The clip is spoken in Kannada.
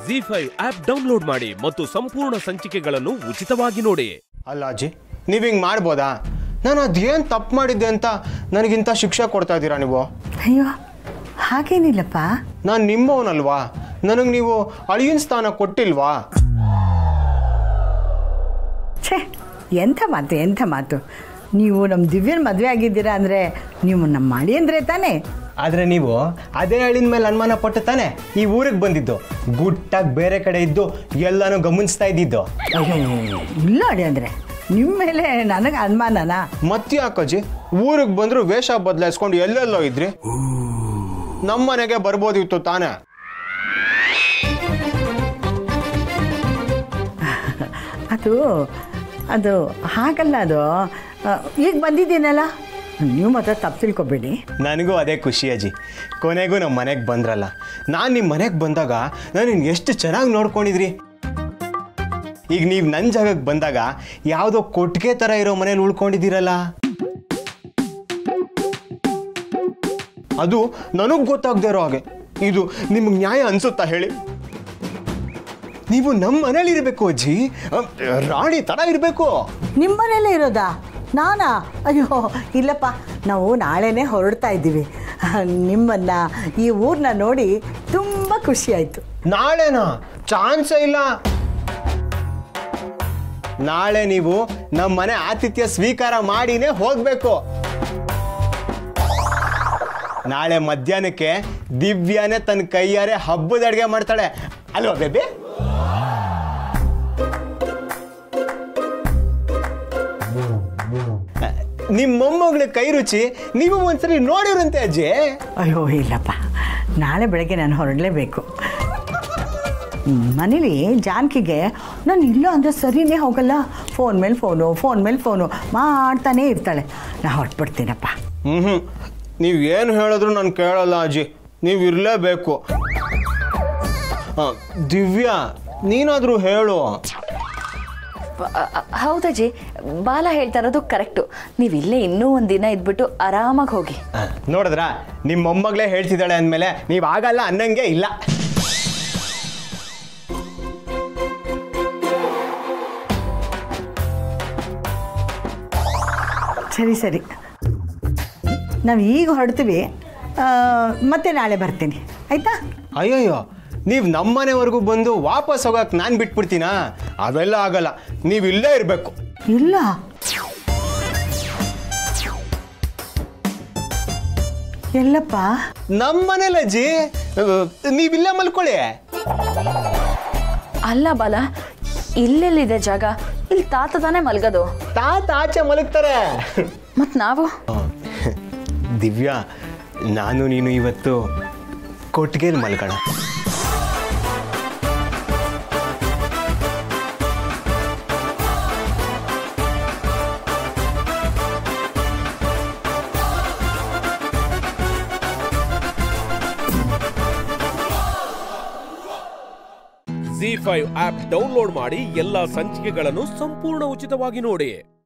ಜಿ ಫೈವ್ ಆಪ್ ಡೌನ್ಲೋಡ್ ಮಾಡಿ ಮತ್ತು ಸಂಪೂರ್ಣ ಸಂಚಿಕೆಗಳನ್ನು ಉಚಿತವಾಗಿ ನೋಡಿ ಅಲ್ಲ ಅಜ್ಜಿ ನೀವು ಹಿಂಗೆ ಮಾಡ್ಬೋದಾ ನಾನು ಅದೇನು ತಪ್ಪು ಮಾಡಿದ್ದೆ ಅಂತ ನನಗಿಂತ ಶಿಕ್ಷೆ ಕೊಡ್ತಾ ಇದ್ದೀರಾ ನೀವು ಅಯ್ಯೋ ಹಾಗೇನಿಲ್ಲಪ್ಪ ನಾನು ನಿಮ್ಮವನಲ್ವಾ ನನಗೆ ನೀವು ಅಳಿಯನ್ ಸ್ಥಾನ ಕೊಟ್ಟಿಲ್ವಾ ಛೇ ಎಂಥ ಮಾತು ಎಂಥ ಮಾತು ನೀವು ನಮ್ಮ ದಿವ್ಯನ ಮದುವೆ ಆಗಿದ್ದೀರಾ ಅಂದರೆ ನೀವು ನಮ್ಮ ಮಾಡಿ ಅಂದರೆ ತಾನೇ ಆದರೆ ನೀವು ಅದೇ ಅಳಿನ ಮೇಲೆ ಅನುಮಾನ ಪಟ್ಟು ತಾನೆ ಈ ಊರಿಗೆ ಬಂದಿದ್ದು ಗುಟ್ಟಾಗಿ ಬೇರೆ ಕಡೆ ಇದ್ದು ಎಲ್ಲನೂ ಗಮನಿಸ್ತಾ ಇದ್ದಿದ್ದು ಅಯ್ಯೋ ಇಲ್ಲ ಅಡಿ ಅಂದರೆ ನಿಮ್ಮ ಮೇಲೆ ನನಗೆ ಅನುಮಾನನಾ ಮತ್ತೆ ಯಾಕಜ್ಜಿ ಊರಿಗೆ ಬಂದ್ರು ವೇಷ ಬದಲಾಯಿಸ್ಕೊಂಡು ಎಲ್ಲೆಲ್ಲೋ ಇದ್ರಿ ನಮ್ಮನೆಗೆ ಬರ್ಬೋದಿತ್ತು ತಾನೇ ಅದು ಅದು ಹಾಗಲ್ಲ ಅದು ಆ, ಈಗ ಬಂದಿದ್ದೀನಲ್ಲ ನೀವು ಮಾತ್ರ ತಪ್ಪು ತಿಳ್ಕೊಬೇಡಿ ನನಗೂ ಅದೇ ಖುಷಿ ಅಜ್ಜಿ ಕೊನೆಗೂ ನಮ್ಮ ಮನೆಗೆ ಬಂದ್ರಲ್ಲ ನಾನು ನಿಮ್ಮ ಮನೆಗೆ ಬಂದಾಗ ನಾನು ನಿನ್ನ ಎಷ್ಟು ಚೆನ್ನಾಗಿ ನೋಡ್ಕೊಂಡಿದ್ರಿ ಈಗ ನೀವು ನನ್ನ ಜಾಗಕ್ಕೆ ಬಂದಾಗ ಯಾವುದೋ ಕೊಟ್ಟಿಗೆ ಥರ ಇರೋ ಮನೇಲಿ ಉಳ್ಕೊಂಡಿದ್ದೀರಲ್ಲ ಅದು ನನಗೆ ಗೊತ್ತಾಗದೇ ಇರೋ ಹಾಗೆ ಇದು ನಿಮ್ಗೆ ನ್ಯಾಯ ಅನ್ಸುತ್ತಾ ಹೇಳಿ ನೀವು ನಮ್ಮ ಮನೇಲಿ ಇರಬೇಕು ಅಜ್ಜಿ ಅಹ್, ರಾಣಿ ಥರ ಇರಬೇಕು ನಿಮ್ಮ ಮನೇಲೇ ಇರೋದಾ ನಾನಾ ಅಯ್ಯೋ ಇಲ್ಲಪ್ಪ ನಾವು ನಾಳೆನೇ ಹೊರಡ್ತಾ ಇದ್ದೀವಿ ನಿಮ್ಮನ್ನು ಈ ಊರನ್ನ ನೋಡಿ ತುಂಬ ಖುಷಿ ಆಯಿತು ನಾಳೆನಾ ಚಾನ್ಸೇ ಇಲ್ಲ ನಾಳೆ ನೀವು ನಮ್ಮ ಮನೆ ಆತಿಥ್ಯ ಸ್ವೀಕಾರ ಮಾಡಿನೇ ಹೋಗ್ಬೇಕು ನಾಳೆ ಮಧ್ಯಾಹ್ನಕ್ಕೆ ದಿವ್ಯಾನೇ ತನ್ನ ಕೈಯಾರೆ ಹಬ್ಬದ ಅಡುಗೆ ಮಾಡ್ತಾಳೆ ಅಲ್ವಾ ಬೇಬಿ ನಿಮ್ಮ ಮೊಮ್ಮಗಳ ಕೈ ರುಚಿ ನೀವು ಒಂದ್ಸರಿ ನೋಡಿರಂತೆ ಅಜ್ಜಿ ಅಯ್ಯೋ ಇಲ್ಲಪ್ಪ ನಾಳೆ ಬೆಳಗ್ಗೆ ನಾನು ಹೊರಡಲೇಬೇಕು ಮನೇಲಿ ಜಾನಕಿಗೆ ನಾನು ಇಲ್ಲ ಅಂದರೆ ಸರಿನೇ ಹೋಗಲ್ಲ ಫೋನ್ ಮೇಲೆ ಫೋನು ಫೋನ್ ಮೇಲೆ ಫೋನು ಮಾಡ್ತಾನೇ ಇರ್ತಾಳೆ ನಾ ಹೊರಟ್ಬಿಡ್ತೀನಪ್ಪ ಹ್ಞೂ ಹ್ಞೂ ನೀವು ಏನು ಹೇಳಿದ್ರು ನಾನು ಕೇಳಲ್ಲ ಅಜ್ಜಿ ನೀವು ಇರಲೇಬೇಕು ದಿವ್ಯಾ ನೀನಾದರೂ ಹೇಳು ಹೌದಜ್ಜಿ ಬಾಲ ಹೇಳ್ತಾ ಇರೋದು ಕರೆಕ್ಟು ನೀವು ಇಲ್ಲೇ ಇನ್ನೂ ಒಂದು ದಿನ ಇದ್ಬಿಟ್ಟು ಆರಾಮಾಗಿ ಹೋಗಿ ಆ, ನೋಡಿದ್ರಾ ನಿಮ್ಮ ಮೊಮ್ಮಗಳೇ ಹೇಳ್ತಿದ್ದಾಳೆ ಅಂದಮೇಲೆ ನೀವು ಆಗಲ್ಲ ಅನ್ನಂಗೆ ಇಲ್ಲ ಸರಿ ಸರಿ ನಾವು ಈಗ ಹೊರಡ್ತೀವಿ ಆ, ಮತ್ತೆ ನಾಳೆ ಬರ್ತೀನಿ ಆಯಿತಾ ಅಯ್ಯಯ್ಯೋ ನೀವು ನಮ್ಮನೆವರೆಗೂ ಬಂದು ವಾಪಸ್ ಹೋಗಕ್ಕೆ ನಾನು ಬಿಟ್ಬಿಡ್ತೀನಾ ಅವೆಲ್ಲ ಆಗಲ್ಲ ನೀವು ಇಲ್ಲೇ ಇರಬೇಕು ಇಲ್ಲ ಎಲ್ಲಪ್ಪ ನಮ್ಮ ಮನೇಲಿ ಅಜ್ಜಿ ನೀವಿಲ್ಲೇ ಮಲ್ಕೊಳ್ಳಿ ಅಲ್ಲ ಬಾಲ ಇಲ್ಲೆಲ್ಲಿದೆ ಜಾಗ ಇಲ್ಲಿ ತಾತ ತಾನೇ ಮಲ್ಗೋದು ತಾತ ಆಚೆ ಮಲಗ್ತಾರೆ ಮತ್ತು ನಾವು ದಿವ್ಯಾ ನಾನು ನೀನು ಇವತ್ತು ಕೊಟ್ಟಿಗೆಯಲ್ಲಿ ಮಲ್ಕೋಣ ಜಿ ಫೈವ್ ಆಪ್ ಡೌನ್ಲೋಡ್ ಮಾಡಿ ಎಲ್ಲಾ ಸಂಚಿಕೆಗಳನ್ನು ಸಂಪೂರ್ಣ ಉಚಿತವಾಗಿ ನೋಡಿ